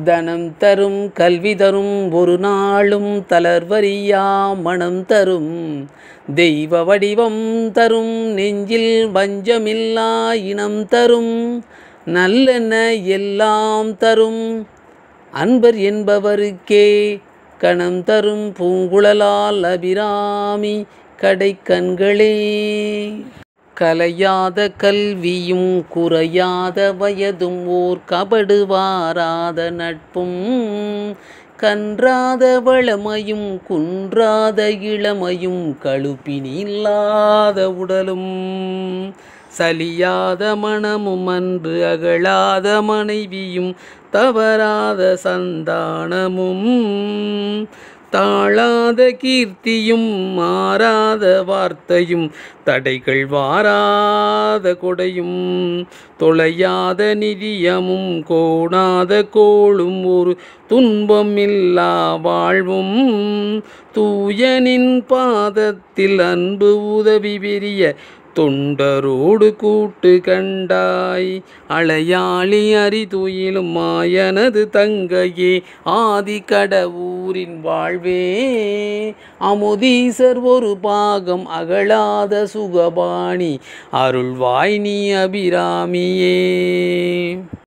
தனம் தரும் கல்வி தரும் ஒரு நாளும் தளர்வறியா மனம் தரும் தெய்வ வடிவம் தரும் நெஞ்சில் வஞ்சமில்லா இனம் தரும் நல்லெண்ண எல்லாம் தரும் அன்பர் என்பவருக்கே கணம் தரும் பூங்குழலால் அபிராமி கடைக்கண்களே கலையாத கல்வியும் குறையாத வயதும் ஓர் கபடு வாராத நட்பும் கன்றாத வளமையும் குன்றாத இளமையும் கழுப்பினில்லாத உடலும் சலியாத மனமும் அன்று அகழாத மனைவியும் தவறாத சந்தானமும் தாழாத கீர்த்தியும் மாறாத வார்த்தையும் தடைகள் வாராத கொடையும் தொலையாத நிதியமும் கோணாத கோளும் ஒரு துன்பமில்லா வாழ்வும் தூயனின் பாதத்தில் அன்பு உதவி பெரிய தொண்டரோடு கூட்டு கண்டாய் அலையாளி அரிதுயிலும் மாயனது தங்கையே ஆதி கடவுரின் வாழ்வே அமுதீசர் ஒரு பாகம் அகழாத சுகபாணி அருள்வாய் நீ அபிராமியே